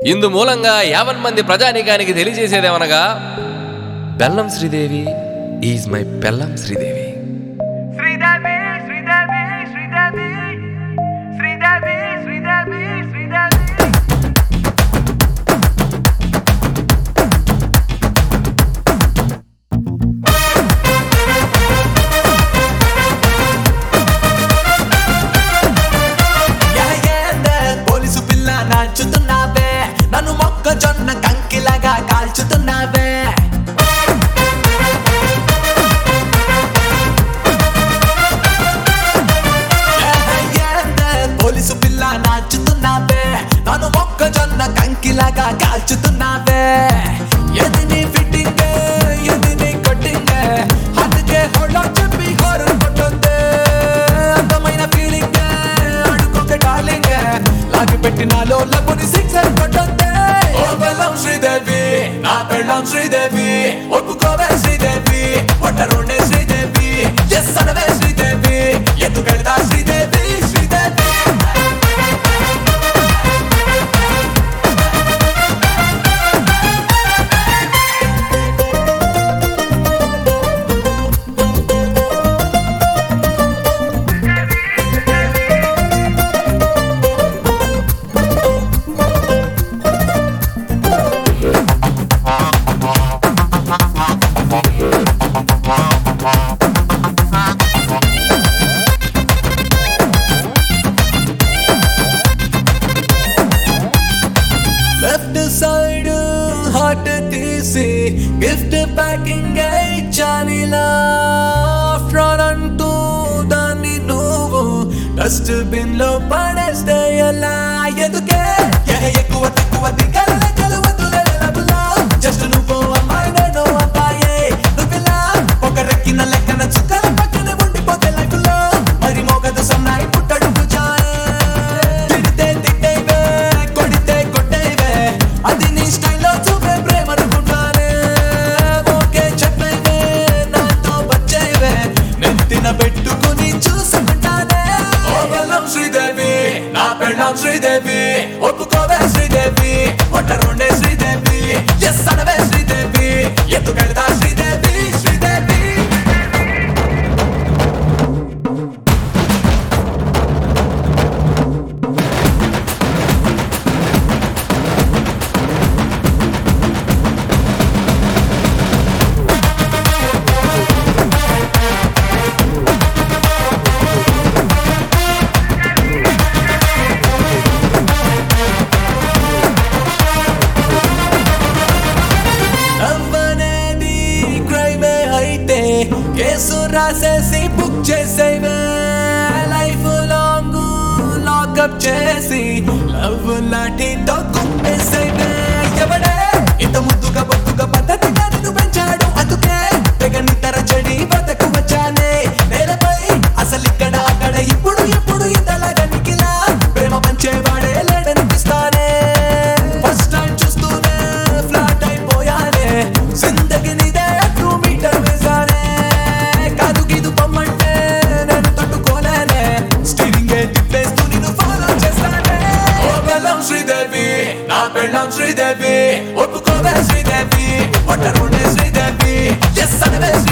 ఇందు మూలంగా యావన్ మంది ప్రజానీకానికి తెలియజేసేదేమనగా బెల్లం శ్రీదేవి ఈజ్ మై బెల్లం శ్రీదేవి శ్రీదేవి శ్రీదేవి శ్రీదేవి శ్రీదేవి శ్రీదేవి శ్రీదేవి ఎహయేందే పోలీసు పిల్ల నాచుతున్నావే నన్ను మొక్కజొన్న కంకిలాగా కాల్చుతున్నావే ఎహయేందే పోలీసు పిల్ల నాచుతున్నావే నన్ను మొక్కజొన్న కంకిలాగా కాల్చుతున్నావే ఎది నీ ఫిట్టింగ్ ఎది నీ కట్టింగ్ అందుకే హోళ్ళో చెప్పి హోరర్ కొట్టుంది అందమైన ఫీలింగ్ అడుగుకే డార్లింగ్ లాగి పెట్టినాలో లబ్బుని సిక్సర్ కొట్టుంది ఓ బెల్లం శ్రీదేవి నా పెళ్ళం శ్రీదేవి ఒప్పుకోవే శ్రీదేవి ఒట్టరుండే శ్రీదేవి ఎస్ అనవే శ్రీదేవి ఎందుకెళ్తా Sridevi Sridevi left side heart తీసి గిఫ్ట్ ప్యాకింగ్ ఇచ్చానిలా ఫ్రాడ్ అంటూ దాన్ని నువ్వు డస్ట్ బిన్ లో పడేస్తే ఎలా ఎందుకే ఏ ఎక్కువ తక్కువ దిగల జస్ట్ నువ్వు అమ్మాయి నేను అబ్బాయే నువ్విలా ఒక రెక్కిన లెక్కన చుక్కల పక్కన ఉండిపోతే లైఫ్ లో మరి మోగదు సన్నాయి పుట్టడు భుజాయే తిడితే తిట్టేవే కొడితే కొట్టేవే అది నీ స్టైల్లో చూపే ప్రేమ అనుకుంటానే ఓకే చెప్పేవే నాతో వచ్చేవే నెత్తిన పెట్టుకుని చూసుకుంటానే ఓ బెల్లం శ్రీదేవి నా పెళ్ళం శ్రీదేవి ఒప్పుకోవే శ్రీదేవి ఒట్టరుండే శ్రీదేవి ఎస్ అనవే శ్రీదేవి ఎందుకెళ్తా శ్రీదేవి శ్రీదేవి నవ్వనేది క్రైమే అయితే కేసు రాసేసి బుక్ చేసేవే లైఫ్ లాంగ్ లాకప్ చేసి లవ్ లాఠీతో కుప్పేసేవే ఎవడే ఇంత ముద్దుగా బొద్దుగా పద్ధతిగా నిన్ను పెంచాడు అందుకే తెగ నిద్ర చెడి బతకు వచ్చానే నేలపై అసలు ఇక్కడ అక్కడ ఇప్పుడు ఇప్పుడు ఇంతలాగా నిఖిలా ప్రేమ పంచేవాడే లేడనిపిస్తానే ఫస్ట్ టైం చూస్తూనే ఫ్లాట్ అయిపోయానే జిందగి నీదే టూ మీటర్ వేసానే కాదు గీదు పొమ్మంటే నేను తట్టుకోలేనే స్టీరింగ్ తిప్పేస్తూ నిన్ను ఫాలో చేస్తానే ఓ బెల్లం శ్రీదేవి నా పెళ్ళం శ్రీదేవి ఒప్పుకోవే శ్రీదేవి ఒట్టరుండే శ్రీదేవి ఎస్ అనవే